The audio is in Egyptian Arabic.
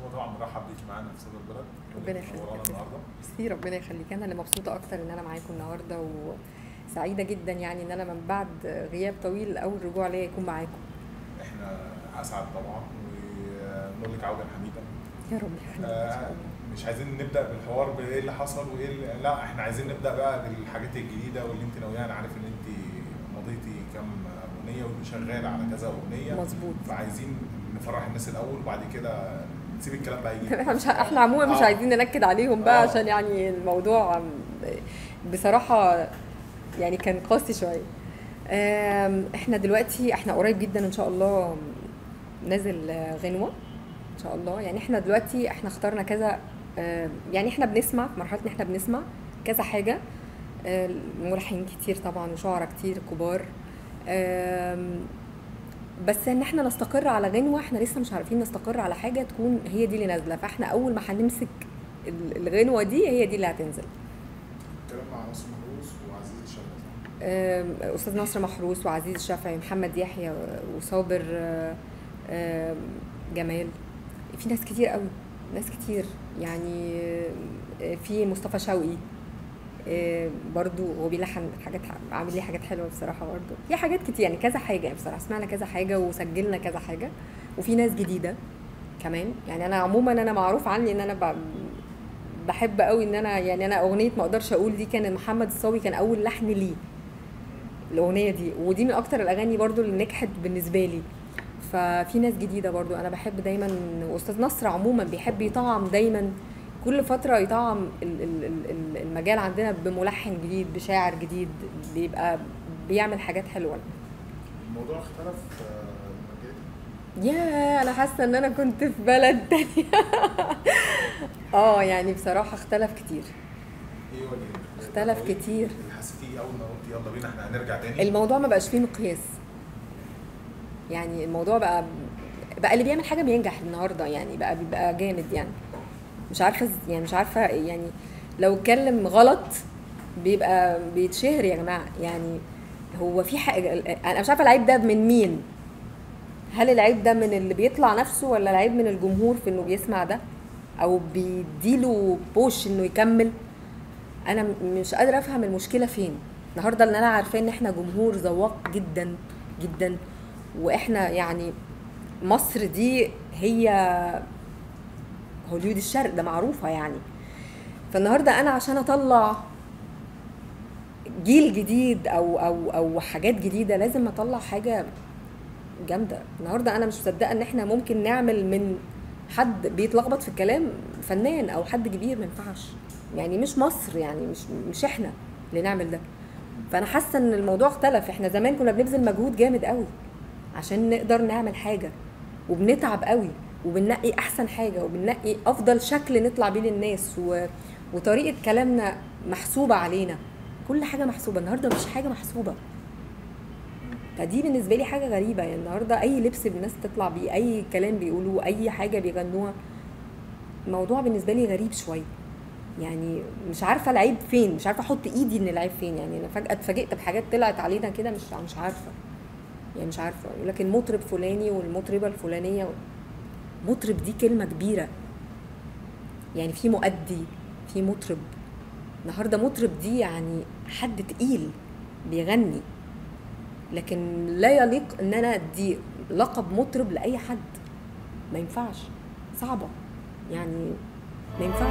هو طبعا مرحب بيك معانا في صدى البلد ربنا يخليك منورانا يا النهارده ميرسي ربنا يخليك انا اللي مبسوطه اكتر ان انا معاكم النهارده وسعيده جدا يعني ان انا من بعد غياب طويل اول رجوع ليا يكون معاكم احنا اسعد طبعا ونقول لك عوده حميده يا رب يخليك ان شاء آه، الله مش عايزين نبدا بالحوار بايه اللي حصل وايه اللي لا احنا عايزين نبدا بقى بالحاجات الجديده واللي انت ناويه انا عارف ان انت مضيتي كام اغنيه وشغاله على كذا اغنيه مظبوط فعايزين نفرح الناس الاول وبعد كده نسيب الكلام بقى يجي احنا مش احنا عموما مش آه. عايزين ننكد عليهم بقى آه. عشان يعني الموضوع بصراحه يعني كان قاسي شويه آم، احنا دلوقتي احنا قريب جدا ان شاء الله نازل آه، غنوه ان شاء الله يعني احنا دلوقتي احنا اخترنا كذا آم، يعني احنا بنسمع في مرحله ان احنا بنسمع كذا حاجه آه، ملحنين كتير طبعا وشعراء كتير كبار آم، بس ان احنا نستقر على غنوه احنا لسه مش عارفين نستقر على حاجه تكون هي دي اللي نازله فاحنا اول ما هنمسك ال- الغنوه دي هي دي اللي هتنزل الكلام مع ناصر محروس وعزيز الشباب آم، استاذ نصر محروس وعزيز الشافعي محمد يحيى وصابر آه، آم، جمال في ناس كتير قوي ناس كتير يعني آه، في مصطفى شوقي آه، برضو هو بيلحن حاجات عامل لي حاجات حلوه بصراحه برضو في حاجات كتير يعني كذا حاجه يعني بصراحه سمعنا كذا حاجه وسجلنا كذا حاجه وفي ناس جديده كمان يعني انا عموما انا معروف عني ان انا ب- بحب قوي ان انا يعني انا اغنيه ما اقدرش اقول دي كان محمد الصاوي كان اول لحن ليه الاغنيه دي ودي من اكتر الاغاني برضو اللي نجحت بالنسبه لي ففي ناس جديده برضو انا بحب دايما واستاذ نصر عموما بيحب يطعم دايما كل فتره يطعم ال- ال- ال- ال- المجال عندنا بملحن جديد بشاعر جديد بيبقى بيعمل حاجات حلوه الموضوع اختلف آه، لما جيت يا انا حاسه ان انا كنت في بلد تانية اه يعني بصراحه اختلف كتير ايه وجه اختلف إيه كتير. اللي حسيتيه اول ما قلت يلا بينا احنا هنرجع تاني الموضوع ما بقاش فيه مقياس يعني الموضوع بقى بقى اللي بيعمل حاجه بينجح النهارده يعني بقى بيبقى جامد يعني مش عارفه إز- يعني مش عارفه يعني لو اتكلم غلط بيبقى بيتشهر يا جماعه يعني هو في حاجه انا مش عارفه العيب ده من مين هل العيب ده من اللي بيطلع نفسه ولا العيب من الجمهور في انه بيسمع ده او بيديله بوش انه يكمل انا م- مش قادره افهم المشكله فين النهارده اللي انا عارفاه ان احنا جمهور ذواق جدا جدا واحنا يعني مصر دي هي هوليود الشرق ده معروفه يعني فالنهارده انا عشان اطلع جيل جديد او او او حاجات جديده لازم اطلع حاجه جامده النهارده انا مش مصدقه ان احنا ممكن نعمل من حد بيتلخبط في الكلام فنان او حد كبير ما ينفعش يعني مش مصر يعني مش مش احنا اللي نعمل ده فانا حاسه ان الموضوع اختلف احنا زمان كنا بنبذل مجهود جامد قوي عشان نقدر نعمل حاجه وبنتعب قوي وبننقي احسن حاجه وبننقي افضل شكل نطلع بيه للناس و... وطريقه كلامنا محسوبه علينا كل حاجه محسوبه النهارده مش حاجه محسوبه فدي بالنسبه لي حاجه غريبه يعني النهارده اي لبس الناس تطلع بيه اي كلام بيقولوه اي حاجه بيغنوها الموضوع بالنسبه لي غريب شويه يعني مش عارفه العيب فين مش عارفه احط ايدي ان العيب فين يعني انا فجاه اتفاجئت بحاجات طلعت علينا كده مش مش عارفه يعني مش عارفه لكن مطرب فلاني والمطربه الفلانيه مطرب دي كلمه كبيره يعني في مؤدي في مطرب النهارده مطرب دي يعني حد تقيل بيغني لكن لا يليق ان انا ادي لقب مطرب لاي حد ما ينفعش صعبه يعني ما ينفعش